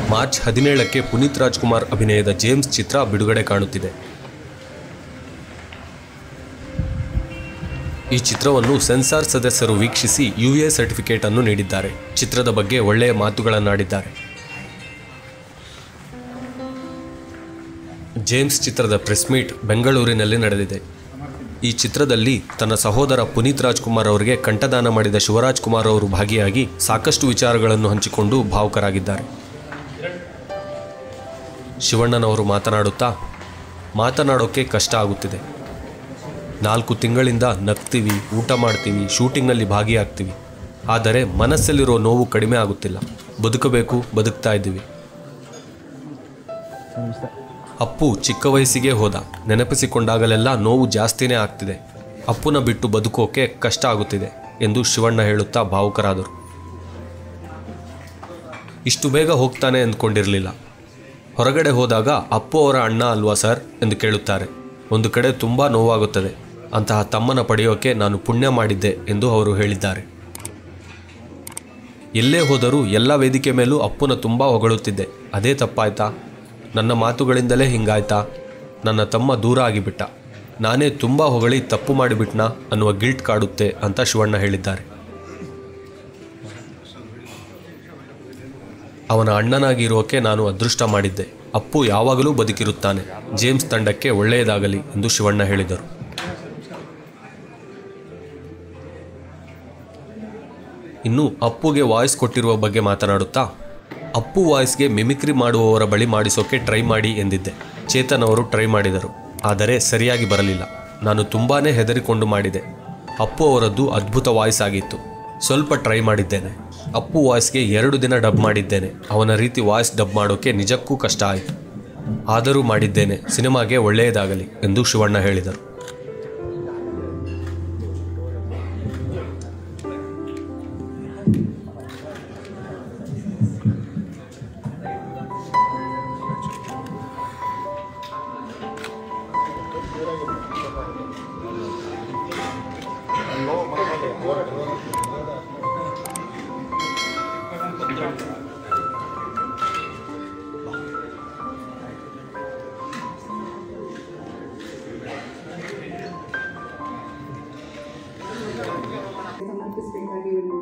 March ಹದಿನೇಳಕ್ಕೆ Puneeth Rajkumar ಅಭಿನಯದ James ಚಿತ್ರ ಬಿಡುಗಡೆ ಕಾಣುತ್ತಿದೆ ಈ ಚಿತ್ರವನ್ನು ಸೆನ್ಸಾರ್ ಸದಸ್ಯರು ವೀಕ್ಷಿಸಿ ಯು ಎ ಸರ್ಟಿಫಿಕೇಟ್ ಅನ್ನು ನೀಡಿದ್ದಾರೆ ಚಿತ್ರದ ಬಗ್ಗೆ ಒಳ್ಳೆಯ ಮಾತುಗಳನ್ನಾಡಿದ್ದಾರೆ ಜೇಮ್ಸ್ ಚಿತ್ರದ ಪ್ರೆಸ್ ಮೀಟ್ ಬೆಂಗಳೂರಿನಲ್ಲಿ ನಡೆದಿದೆ ಈ ಚಿತ್ರದಲ್ಲಿ ತನ್ನ ಸಹೋದರ ಪುನೀತ್ ರಾಜ್ಕುಮಾರ್ ಅವರಿಗೆ ಕಂಠದಾನ ಮಾಡಿದ ಶಿವರಾಜ್ ಕುಮಾರ್ ಅವರು ಭಾಗಿಯಾಗಿ ಸಾಕಷ್ಟು ವಿಚಾರಗಳನ್ನು ಹಂಚಿಕೊಂಡು ಭಾವುಕರಾಗಿದ್ದಾರೆ ಶಿವಣ್ಣನವರು ಮಾತನಾಡುತ್ತಾ ಮಾತನಾಡೋಕ್ಕೆ ಕಷ್ಟ ಆಗುತ್ತಿದೆ ನಾಲ್ಕು ತಿಂಗಳಿಂದ ನಗ್ತೀವಿ ಊಟ ಮಾಡ್ತೀವಿ ಶೂಟಿಂಗ್ನಲ್ಲಿ ಭಾಗಿಯಾಗ್ತೀವಿ ಆದರೆ ಮನಸ್ಸಲ್ಲಿರೋ ನೋವು ಕಡಿಮೆ ಆಗುತ್ತಿಲ್ಲ ಬದುಕಬೇಕು ಬದುಕ್ತಾ ಇದ್ದೀವಿ ಅಪ್ಪು ಚಿಕ್ಕ ವಯಸ್ಸಿಗೆ ಹೋದ ನೆನಪಿಸಿಕೊಂಡಾಗಲೆಲ್ಲ ನೋವು ಜಾಸ್ತಿನೇ ಆಗ್ತಿದೆ ಅಪ್ಪುನ ಬಿಟ್ಟು ಬದುಕೋಕೆ ಕಷ್ಟ ಆಗುತ್ತಿದೆ ಎಂದು ಶಿವಣ್ಣ ಹೇಳುತ್ತಾ ಭಾವುಕರಾದರು ಇಷ್ಟು ಬೇಗ ಹೋಗ್ತಾನೆ ಅಂದ್ಕೊಂಡಿರಲಿಲ್ಲ ಹೊರಗಡೆ ಹೋದಾಗ ಅಪ್ಪು ಅವರ ಅಣ್ಣ ಅಲ್ವಾ ಸರ್ ಎಂದು ಕೇಳುತ್ತಾರೆ ಒಂದು ಕಡೆ ತುಂಬ ನೋವಾಗುತ್ತದೆ ಅಂತಹ ತಮ್ಮನ ಪಡೆಯೋಕೆ ನಾನು ಪುಣ್ಯ ಮಾಡಿದ್ದೆ ಎಂದು ಅವರು ಹೇಳಿದ್ದಾರೆ ಎಲ್ಲೇ ಹೋದರೂ ಎಲ್ಲ ವೇದಿಕೆ ಮೇಲೂ ಅಪ್ಪುನ ತುಂಬ ಹೊಗಳುತ್ತಿದ್ದೆ ಅದೇ ತಪ್ಪಾಯ್ತಾ ನನ್ನ ಮಾತುಗಳಿಂದಲೇ ಹಿಂಗಾಯ್ತಾ ನನ್ನ ತಮ್ಮ ದೂರ ಆಗಿಬಿಟ್ಟ ನಾನೇ ತುಂಬ ಹೊಗಳಿ ತಪ್ಪು ಮಾಡಿಬಿಟ್ನಾ ಅನ್ನುವ ಗಿಲ್ಟ್ ಕಾಡುತ್ತೆ ಅಂತ ಶಿವಣ್ಣ ಹೇಳಿದ್ದಾರೆ ಅವನ ಅಣ್ಣನಾಗಿರೋಕೆ ನಾನು ಅದೃಷ್ಟ ಮಾಡಿದ್ದೆ ಅಪ್ಪು ಯಾವಾಗಲೂ ಬದುಕಿರುತ್ತಾನೆ ಜೇಮ್ಸ್ ತಂಡಕ್ಕೆ ಒಳ್ಳೆಯದಾಗಲಿ ಎಂದು ಶಿವಣ್ಣ ಹೇಳಿದರು ಇನ್ನು ಅಪ್ಪುಗೆ ವಾಯ್ಸ್ ಕೊಟ್ಟಿರುವ ಬಗ್ಗೆ ಮಾತನಾಡುತ್ತಾ ಅಪ್ಪು ವಾಯ್ಸ್ಗೆ ಮಿಮಿಕ್ರಿ ಮಾಡುವವರ ಬಳಿ ಮಾಡಿಸೋಕೆ ಟ್ರೈ ಮಾಡಿ ಎಂದಿದ್ದೆ ಚೇತನ್ ಅವರು ಟ್ರೈ ಮಾಡಿದರು ಆದರೆ ಸರಿಯಾಗಿ ಬರಲಿಲ್ಲ ನಾನು ತುಂಬಾ ಹೆದರಿಕೊಂಡು ಮಾಡಿದೆ ಅಪ್ಪು ಅವರದ್ದು ಅದ್ಭುತ ವಾಯ್ಸ್ ಆಗಿತ್ತು ಸ್ವಲ್ಪ ಟ್ರೈ ಮಾಡಿದ್ದೇನೆ ಅಪ್ಪು ವಾಯ್ಸ್ಗೆ ಎರಡು ದಿನ ಡಬ್ ಮಾಡಿದ್ದೇನೆ ಅವನ ರೀತಿ ವಾಯ್ಸ್ ಡಬ್ ಮಾಡೋಕೆ ನಿಜಕ್ಕೂ ಕಷ್ಟ ಆಯಿತು ಆದರೂ ಮಾಡಿದ್ದೇನೆ ಸಿನಿಮಾಗೆ ಒಳ್ಳೆಯದಾಗಲಿ ಎಂದು ಶಿವಣ್ಣ ಹೇಳಿದರು ಸಮರ್ಪಿಸಬೇಕಾಗಿ ವಿನಂತಿ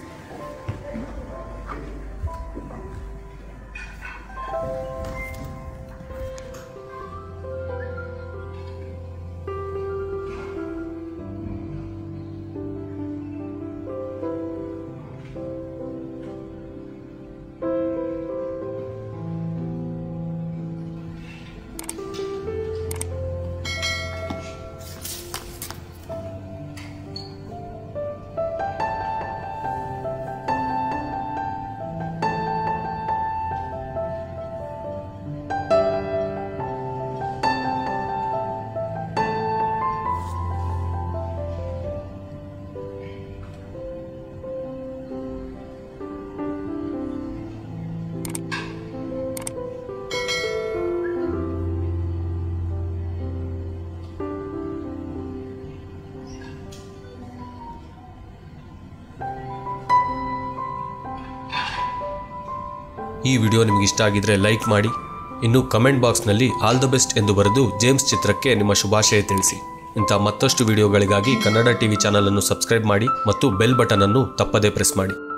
ಈ ವಿಡಿಯೋ ನಿಮಗೆ ಇಷ್ಟ ಆಗಿದ್ರೆ ಲೈಕ್ ಮಾಡಿ ಇನ್ನು ಕಮೆಂಟ್ ಬಾಕ್ಸ್ನಲ್ಲಿ ಆಲ್ ದ ಬೆಸ್ಟ್ ಎಂದು ಬರೆದು ಜೇಮ್ಸ್ ಚಿತ್ರಕ್ಕೆ ನಿಮ್ಮ ಶುಭಾಶಯ ತಿಳಿಸಿ ಇಂಥ ಮತ್ತಷ್ಟು ವಿಡಿಯೋಗಳಿಗಾಗಿ ಕನ್ನಡ ಟಿವಿ ಚಾನಲ್ ಅನ್ನು ಸಬ್ಸ್ಕ್ರೈಬ್ ಮಾಡಿ ಮತ್ತು ಬೆಲ್ ಬಟನ್ ಅನ್ನು ತಪ್ಪದೇ ಪ್ರೆಸ್ ಮಾಡಿ